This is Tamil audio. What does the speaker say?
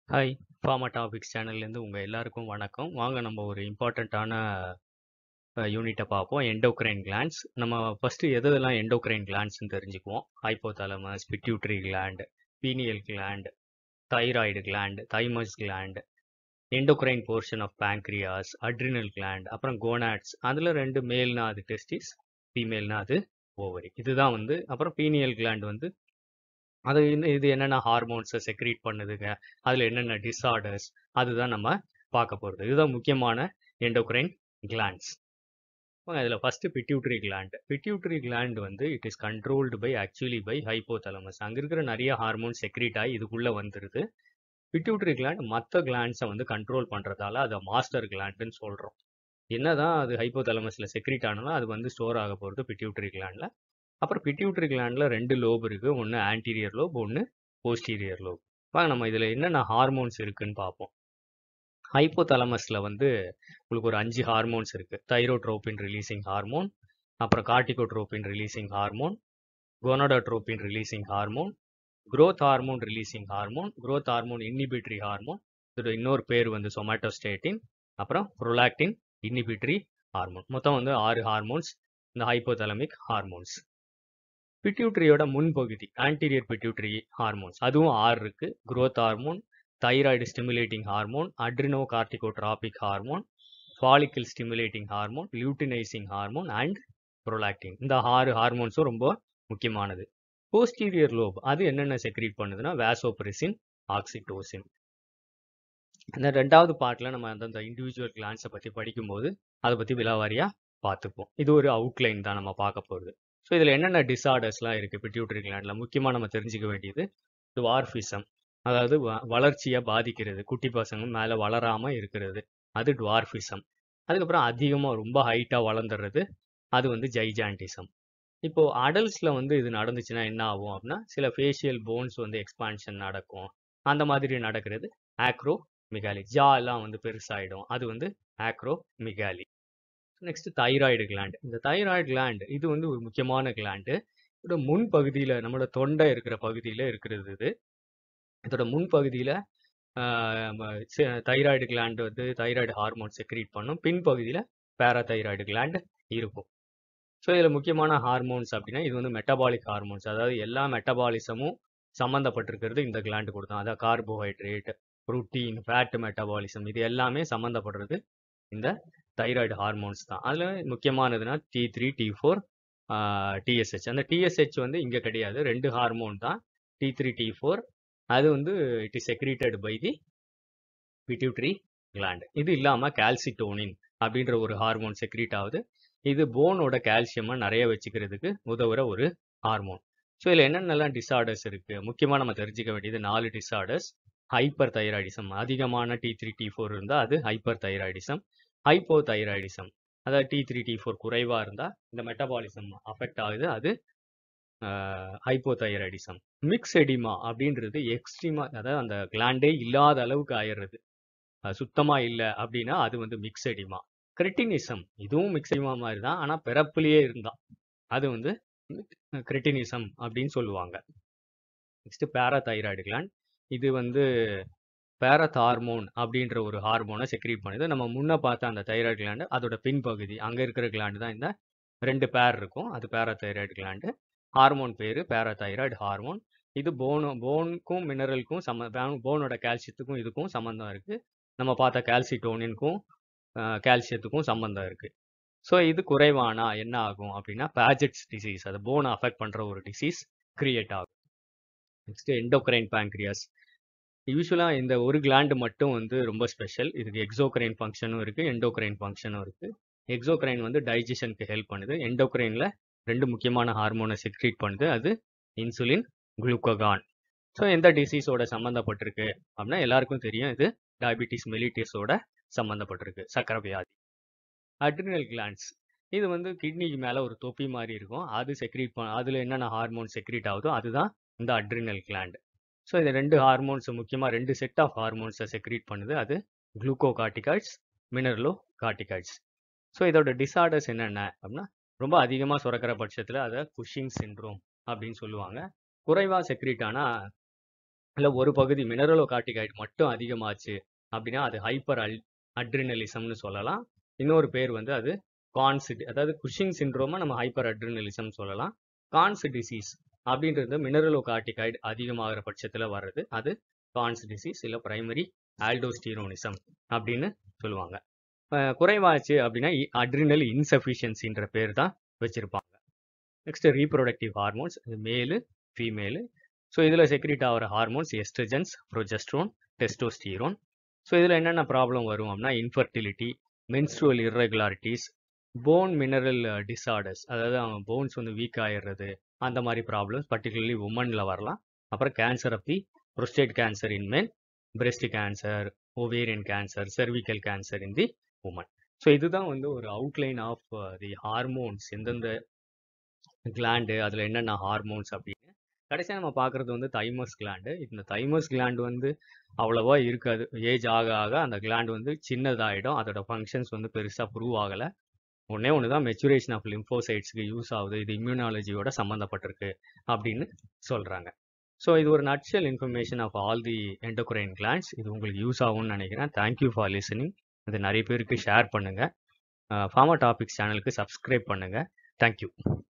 ஹாய்! ஃபார்மா டாபிக்ஸ் சேனல்லேருந்து உங்க எல்லாருக்கும் வணக்கம். வாங்க நம்ம ஒரு இம்பார்ட்டன்ட்டான அ யூனிட்ட பார்ப்போம். Endocrine glands. நம்ம ஃபர்ஸ்ட்டு எது எதெல்லாம் எண்டோக்ரைன் கிளாண்ட்ஸ்ன்னு தெரிஞ்சுக்குவோம். Hypothalamus, pituitary gland, pineal gland, thyroid gland, thymus gland, endocrine portion of pancreas, adrenal gland, அப்புறம் கோனாட்ஸ். அதுல 2 மேல்னா அது டெஸ்டிஸ், ஃபீமேல்னா அது ஓவரி. இதுதான் வந்து அப்புறம் பீனியல் கிளாண்ட் வந்து அது இன்னும் இது என்னென்ன ஹார்மோன்ஸ செக்ரீட் பண்ணுதுங்க, அதுல என்னென்ன டிஸார்டர்ஸ் அதுதான் நம்ம பார்க்க போறது. இதுதான் முக்கியமான எண்டோக்ரைன் கிளாண்ட்ஸ். இதுல first pituitary gland. Pituitary gland வந்து it is controlled by actually by hypothalamus. அங்க இருக்கிற நெறைய ஹார்மோன் செக்ரீட் ஆயி இதுக்குள்ள வந்துருது. பிட்யூட்டரி கிளாண்ட் மத்த கிளாண்ட்ஸ வந்து கண்ட்ரோல் பண்றதால அத மாஸ்டர் கிளாண்ட்ன்னு சொல்றோம். என்னதான் அது ஹைப்போதாலமஸ்ல செக்ரீட் ஆனாலும் அது வந்து ஸ்டோர் ஆக போறது பிட்யூட்டரி கிளாண்ட்ல. அப்புறம் பிட்யூட்டரி கிளாண்ட்ல 2 லோப் இருக்கு. ஒண்ணு ஆன்டீரியர் லோப், ஒண்ணு போஸ்டீரியர் லோப். வாங்க நம்ம இதுல என்னென்ன ஹார்மோன்ஸ் இருக்குன்னு பார்ப்போம். ஹைப்போதாலமஸ்ல வந்து உங்களுக்கு ஒரு 5 ஹார்மோன்ஸ் இருக்கு. தைரோட்ரோபின் ரிலீசிங் ஹார்மோன், அப்புறம் corticotropin releasing hormone, gonadotropin releasing hormone, growth hormone releasing hormone, growth hormone inhibitory hormone. இதோட இன்னொரு பேர் வந்து சொமாட்டோஸ்டேட்டின், அப்புறம் புரோலாக்டின் இன்ஹிபிட்டரி ஹார்மோன். மொத்தம் வந்து 6 ஹார்மோன்ஸ் இந்த ஹைப்போதாலமிக் ஹார்மோன்ஸ். பிட்யூட்டரியோட முன்பகுதி ஆன்டீரியர் பிட்யூட்டரி ஹார்மோன்ஸ். அதுவும் 6 இருக்கு. Growth hormone, thyroid stimulating hormone, adrenocorticotropic hormone, follicle stimulating hormone, luteinizing hormone and prolactin. இந்த 6 ஹார்மோன்ஸும் ரொம்ப முக்கியமானது. போஸ்டீரியர் லோப் அது என்னென்ன செக்ரீட் பண்ணுதுன்னா வாசோபிரெசின், ஆக்சிடோசின். இந்த 2வது பார்ட்ல நம்ம அந்தந்த இண்டிவிஜுவல் கிளாண்ட்ஸ பத்தி படிக்கும்போது அத பத்தி விலாவாரியா பார்த்துப்போம். இது ஒரு அவுட்லைன் தான் நம்ம பார்க்க போறது. ஸோ இதுல என்னென்ன டிஸார்டர்ஸ்லாம் இருக்கு பிட்யூட்டரி கிளாண்ட்ல முக்கியமா நம்ம தெரிஞ்சுக்க வேண்டியது டுவார்ஃபிசம். அதாவது வ வளர்ச்சிய பாதிக்கிறது. குட்டி பசங்க மேல வளராம இருக்கிறது. அது டுவார்ஃபிசம். அதுக்கப்புறம் அதிகமா ரொம்ப ஹைட்டா வளர்ந்துறது. அது வந்து ஜைஜாண்டிசம். இப்போ அடல்ட்ஸ்ல வந்து இது நடந்துச்சுன்னா என்ன ஆகும் அப்படின்னா, சில ஃபேஷியல் போன்ஸ் வந்து எக்ஸ்பான்ஷன் நடக்கும். அந்த மாதிரி நடக்கிறது ஆக்ரோமிகாலி. ஜா எல்லாம் வந்து பெருசாயிடும். அது வந்து ஆக்ரோமிகாலி. Next thyroid gland. இந்த தைராய்டு கிளாண்ட் இது வந்து ஒரு முக்கியமான கிளாண்ட். இதோட முன் பகுதியில நம்மளோட தொண்டை இருக்கிற பகுதியில இருக்கிறது இது. இதோட முன் பகுதியில ஆ ம செ தைராய்டு கிளாண்ட் வந்து தைராய்டு ஹார்மோன் செக்ரீட் பண்ணும். பின் பகுதியில பாராதைராய்டு கிளாண்ட் இருக்கும். ஸோ இதுல முக்கியமான ஹார்மோன்ஸ் அப்படின்னா, இது வந்து மெட்டபாலிக் ஹார்மோன்ஸ். அதாவது எல்லா மெட்டபாலிசமும் சம்மந்தப்பட்டிருக்கிறது இந்த கிளாண்ட் கூட தான். அதான் கார்போஹைட்ரேட், புரோட்டீன், ஃபேட் மெட்டபாலிசம் இது எல்லாமே சம்மந்தப்படுறது இந்த தைராய்டு ஹார்மோன்ஸ் தான். அதுல முக்கியமானதுன்னா T3, T4, ஆ TSH. அந்த TSH வந்து இங்க கிடையாது. 2 ஹார்மோன் தான். T3, T4 அது வந்து it is secreted by the pituitary gland. இது இல்லாம கால்சிட்டோனின் அப்படின்ற ஒரு ஹார்மோன் செக்ரீட் ஆகுது. இது போனோட கால்சியம நெறைய வச்சுக்கிறதுக்கு உதவுற ஒரு ஹார்மோன். ஸோ இதுல என்னென்னலாம் டிஸார்டர்ஸ் இருக்கு? முக்கியமா நம்ம தெரிஞ்சுக்க வேண்டியது 4 டிஸார்டர்ஸ். ஹைப்பர் தைராய்டிசம் அதிகமான T3, T4 இருந்தா அது ஹைப்பர் தைராய்டிசம். ஹைப்போதைராய்டிசம் அதாவது T3, T4 குறைவா இருந்தா இந்த மெட்டபாலிசம் அஃபெக்ட் ஆகுது. அது ஆ ஹைப்போதைராய்டிசம். மிக்ஸ் எடிமா அப்படின்றது எக்ஸ்ட்ரீமா அதாவது அந்த கிளாண்டே இல்லாத அளவுக்கு ஆயிறது. அது சுத்தமா இல்ல அப்படின்னா அது வந்து மிக்ஸ் எடிமா. கிரெட்டினிசம் இதுவும் மிக்ஸ் எடிமா மாரி தான். ஆனா பிறப்பிலேயே இருந்தா அது வந்து கிரெட்டினிசம் அப்படின்னு சொல்லுவாங்க. Next parathyroid gland. இது வந்து பாரத் ஹார்மோன் அப்படின்ற ஒரு ஹார்மோன செக்ரீட் பண்ணுது. நம்ம முன்ன பார்த்த அந்த தைராய்டு கிளாண்ட் அதோட பின்பகுதி அங்க இருக்கிற கிளாண்ட் தான் இந்த 2 பேர் இருக்கும். அது பாராதைராய்டு கிளாண்ட். ஹார்மோன் பேரு பாராதைராய்டு ஹார்மோன். இது போனு போனுக்கும் மினரலுக்கும் சம்ம போனோட கால்சியத்துக்கும் இதுக்கும் சம்மந்தம் இருக்கு. நம்ம பார்த்த கால்சிட்டோனினுக்கும் அ கால்சியத்துக்கும் சம்மந்தம் இருக்கு. ஸோ இது குறைவானா என்ன ஆகும் அப்படின்னா, பாஜெட்ஸ் டிசீஸ் அது போன அஃபெக்ட் பண்ற ஒரு டிசீஸ் கிரியேட் ஆகும். Next endocrine pancreas. யூசுவலா இந்த ஒரு கிளாண்ட் மட்டும் வந்து ரொம்ப ஸ்பெஷல். இதுக்கு எக்ஸோக்ரைன் ஃபங்ஷனும் இருக்கு. எண்டோக்ரைன் ஃபங்ஷனும் இருக்கு. எக்ஸோக்ரைன் வந்து டைஜெஷனுக்கு ஹெல்ப் பண்ணுது. எண்டோக்ரைன்ல 2 முக்கியமான ஹார்மோன செக்ரீட் பண்ணுது. அது இன்சுலின், குளுக்ககான். ஸோ எந்த டிசீஸோட சம்மந்தப்பட்டிருக்கு அப்படின்னா, எல்லாருக்கும் தெரியும் இது டயபெட்டிஸ் மெலிட்டஸோட சம்மந்தப்பட்டிருக்கு. சர்க்கரை வியாதி. Adrenal glands. இது வந்து கிட்னிக்கு மேல ஒரு தொப்பி மாரி இருக்கும். அது செக்ரீட் ப அதுல என்னென்ன ஹார்மோன் செக்ரீட் ஆகுதோ அதுதான் இந்த அட்ரினல் கிளாண்ட். ஸோ இந்த 2 ஹார்மோன்ஸ் முக்கியமா 2 செட் ஆஃப் ஹார்மோன்ஸ செக்ரீட் பண்ணுது. அது குளுக்கோகார்டிகாய்ட்ஸ், மினரலோகார்டிகாய்ட்ஸ். ஸோ இதோட டிஸார்டர்ஸ் என்னென்ன அப்படின்னா, ரொம்ப அதிகமா சுரக்கிற பட்சத்துல அத குஷிங் சிண்ட்ரோம் அப்படின்னு சொல்லுவாங்க. குறைவா செக்ரீட் ஆனா இல்ல ஒரு பகுதி மினரலோகார்டிகாய்டு மட்டும் அதிகமாச்சு அப்படின்னா அது ஹைப்பர் அல் அட்ரினலிசம்னு சொல்லலாம் இன்னொரு பேர் வந்து அது கான்ஸ் அதாவது குஷிங் சிண்ட்ரோமா நம்ம ஹைப்பர் அட்ரினலிசம் சொல்லலாம் கான்ஸ் டிசீஸ் அப்படின்றது மினரலோகார்டிகாய்டு அதிகமாகிற பட்சத்தில் வர்றது அது கான்ஸ் டிசீஸ் இல்லை பிரைமரி ஆல்டோஸ்டீரோனிசம் அப்படின்னு சொல்லுவாங்க அஹ் குறைவாச்சு அப்படின்னா அட்ரினல் இன்சஃபிஷியன்சின்ற பேர் தான் வச்சிருப்பாங்க next reproductive hormones male female so இதில் செக்ரிட் ஆகிற hormones estrogens progesterone testosterone so இதில் என்னென்ன ப்ராப்ளம் வரும் அப்படின்னா infertility menstrual irregularities bone mineral disorders அதாவது அவங்க போன்ஸ் வந்து வீக் ஆயிடுறது அந்த மாதிரி ப்ராப்ளம்ஸ் பர்டிகுலர்லி உமனில் வரலாம் அப்புறம் cancer of the prostate cancer in men breast cancer ovarian cancer cervical cancer in the women so இதுதான் வந்து ஒரு அவுட்லைன் ஆஃப் தி ஹார்மோன்ஸ் எந்தெந்த கிளாண்டு அதில் என்னென்ன ஹார்மோன்ஸ் அப்படின்னு கடைசியாக நம்ம பார்க்குறது வந்து தைமஸ் கிளாண்டு இந்த தைமஸ் கிளாண்டு வந்து அவ்வளோவா இருக்காது ஏஜ் ஆக ஆக அந்த கிளாண்டு வந்து சின்னதாகிடும் அதோட ஃபங்க்ஷன்ஸ் வந்து பெருசாக ப்ரூவ் ஆகலை ஒன்றே ஒன்று தான் மெச்சுரேஷன் ஆஃப் லிம்போசைட்ஸ்க்கு யூஸ் ஆகுது இது இம்யூனாலஜியோட சம்மந்தப்பட்டிருக்கு அப்படின்னு சொல்கிறாங்க ஸோ இது ஒரு nutshell information of all the endocrine glands இது உங்களுக்கு யூஸ் ஆகும்னு நினைக்கிறேன் தேங்க்யூ ஃபார் லிசனிங் இது நிறைய பேருக்கு ஷேர் பண்ணுங்கள் ஃபார்மா டாபிக்ஸ் சேனலுக்கு சப்ஸ்கிரைப் பண்ணுங்கள் தேங்க்யூ